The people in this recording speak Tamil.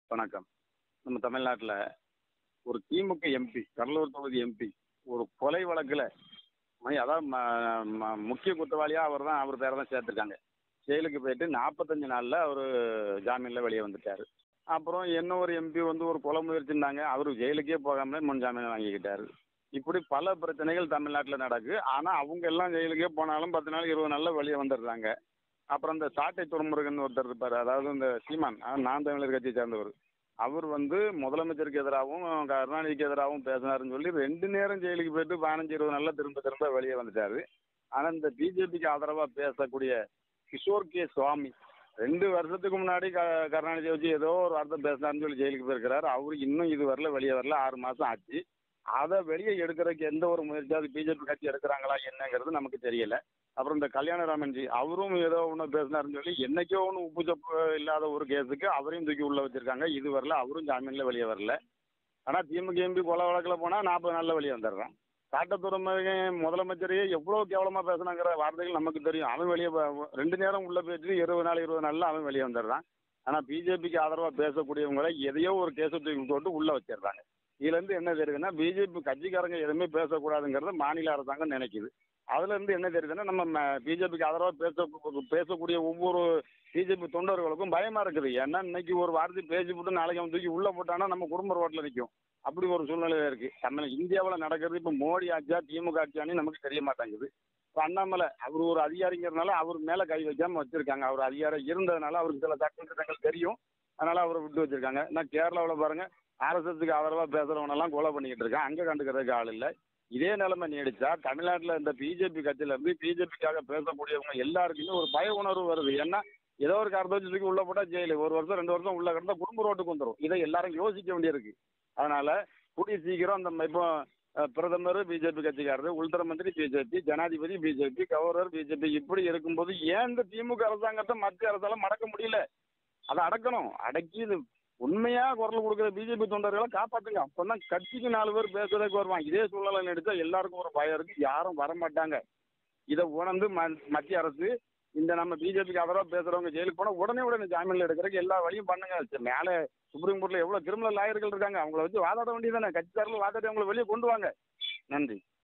வணக்கம் நம்ம தமிழ்நாட்டில் ஒரு திமுக எம்பி கடலூர் தொகுதி எம்பி ஒரு கொலை வழக்கில் அதாவது ம- ம- முக்கிய குற்றவாளியாக அவர் தான் அவர் பேரை தான் சேர்த்துருக்காங்க ஜெயிலுக்கு போயிட்டு நாற்பத்தஞ்சு நாளில் அவர் ஜாமீனில் வெளியே வந்துட்டார் அப்புறம் என்ன ஒரு எம்பி வந்து ஒரு கொலை முயற்சினாங்க அவர் ஜெயிலுக்கே போகாமலே முன் ஜாமீன் வாங்கிக்கிட்டாரு இப்படி பல பிரச்சனைகள் தமிழ்நாட்டில் நடக்கு ஆனால் அவங்க எல்லாம் ஜெயிலுக்கே போனாலும் பத்து நாள் இருபது நாளில் வெளியே வந்துடுறாங்க அப்புறம் இந்த சாட்டை துறைமுருகன் ஒருத்தர் இருப்பார் அதாவது இந்த சீமான் அஹ் நான் தமிழர் கட்சியை சேர்ந்தவர் அவர் வந்து முதலமைச்சருக்கு எதிராகவும் கருணாநிதிக்கு எதிராகவும் பேசினாருன்னு சொல்லி ரெண்டு நேரம் ஜெயிலுக்கு போயிட்டு பதினஞ்சு இருபது நாளில் திரும்ப திரும்ப வெளியே வந்துட்டாரு ஆனால் இந்த பிஜேபிக்கு ஆதரவாக பேசக்கூடிய கிஷோர் கே சுவாமி ரெண்டு வருஷத்துக்கு முன்னாடி க கருணாநிதியை வச்சு ஏதோ ஒரு வார்த்தை பேசினாருன்னு சொல்லி ஜெயிலுக்கு போயிருக்கிறாரு அவரு இன்னும் இது வரல வெளியே வரல ஆறு மாதம் ஆச்சு அதை வெளியே எடுக்கிறதுக்கு எந்த ஒரு முயற்சியாவது பிஜேபி கட்சி எடுக்கிறாங்களா என்னங்கிறது நமக்கு தெரியல அப்புறம் இந்த கல்யாணராமன்ஜி அவரும் ஏதோ ஒன்று பேசினாருன்னு சொல்லி என்னைக்கோ ஒன்று உப்பு சப்பு இல்லாத ஒரு கேஸுக்கு அவரையும் தூக்கி உள்ள வச்சிருக்காங்க இது வரல அவரும் ஜாமீனில் வெளியே வரல ஆனால் திமுக எம்பி கொலை வழக்கில் போனால் நாற்பது நாளில் வெளியே வந்துடுறான் காட்டத்துறை முதலமைச்சரையே எவ்வளோ கேவலமாக பேசுனாங்கிற வார்த்தைகள் நமக்கு தெரியும் அவன் வெளியே போ- ரெண்டு நேரம் உள்ள போயிட்டு இருபது நாள் இருபது நாளில் அவன் வெளியே வந்துடுறான் ஆனால் பிஜேபிக்கு ஆதரவாக பேசக்கூடியவங்களை எதையோ ஒரு கேஸை தூக்கி போட்டு உள்ளே வச்சிடுறாங்க இதுலேருந்து என்ன தெரியுதுன்னா பிஜேபி கட்சிக்காரங்க எதுவுமே பேசக்கூடாதுங்கிறத மாநில அரசாங்கம் நினைக்குது அதுல இருந்து என்ன தெரியுதுன்னா நம்ம பிஜேபிக்கு ஆதரவாக பேச பேசக்கூடிய ஒவ்வொரு பிஜேபி தொண்டர்களுக்கும் பயமா இருக்குது ஏன்னா இன்னைக்கு ஒரு வார்த்தை பேசி போட்டு நாளைக்கு அவன் தூக்கி உள்ள போட்டானா நம்ம குடும்ப ரோட்டில் நிற்கும் அப்படி ஒரு சூழ்நிலை இருக்கு தமிழ் இந்தியாவில் நடக்கிறது இப்போ மோடி ஆட்சியா திமுக ஆட்சியான்னு நமக்கு தெரிய மாட்டேங்குது இப்போ அண்ணாமலை அவர் ஒரு அதிகாரிங்கிறதுனால அவர் மேலே கை வைக்காம வச்சிருக்காங்க அவர் அதிகாரம் இருந்ததுனால அவருக்கு சில சட்டத்திட்டங்கள் தெரியும் அதனால அவரை விட்டு வச்சிருக்காங்க நான் கேரளாவில் பாருங்க ஆர்எஸ்எஸ்க்கு ஆதரவாக பேசுறவனெல்லாம் கொலை பண்ணிக்கிட்டு இருக்கான் அங்கே கண்டுக்கிறதுக்கு ஆள் இல்லை இதே நிலைமை நீடிச்சா தமிழ்நாட்டில் இந்த பிஜேபி கட்சியில இருந்து பிஜேபிக்காக பேசக்கூடியவங்க எல்லாருக்குமே ஒரு பய உணர்வு வருது ஏன்னா ஏதோ ஒரு காரணத்தை வச்சு தூக்கி உள்ள போட்டா ஜெயிலு ஒரு வருஷம் ரெண்டு வருஷம் உள்ள கிடந்தா குடும்ப ரோட்டுக்கு வந்துடும் இதை எல்லாரும் யோசிக்க வேண்டியிருக்கு அதனால கூடிய சீக்கிரம் அந்த இப்போ அஹ், பிரதமர் பிஜேபி கட்சிக்காரரு உள்துறை மந்திரி பிஜேபி ஜனாதிபதி பிஜேபி கவர்னர் பிஜேபி இப்படி இருக்கும்போது ஏன் இந்த திமுக அரசாங்கத்தை மத்திய அரசால மடக்க முடியல அதை அடக்கணும் அடக்கி இது உண்மையா குரல் கொடுக்குற பிஜேபி தொண்டர்களை காப்பாத்துங்க அப்பதான் கட்சிக்கு நாலு பேர் பேசுறதுக்கு வருவான் இதே சூழ்நிலை நடிச்சா எல்லாருக்கும் ஒரு பயம் இருக்கு யாரும் வர மாட்டாங்க இதை உணர்ந்து ம- மத்திய அரசு இந்த நம்ம பிஜேபிக்கு ஆதரவாக பேசுறவங்க ஜெயிலுக்கு போனா உடனே உடனே ஜாமீன்ல எடுக்கிறதுக்கு எல்லா வழியும் பண்ணுங்க சரி, மேலே சுப்ரீம் கோர்ட்ல எவ்வளவு கிரிமினல் லாயர்கள் இருக்காங்க அவங்கள வச்சு வாதாட வேண்டியதானே கட்சிக்காரர்கள் வாதாடி அவங்கள வெளியே கொண்டு வாங்க நன்றி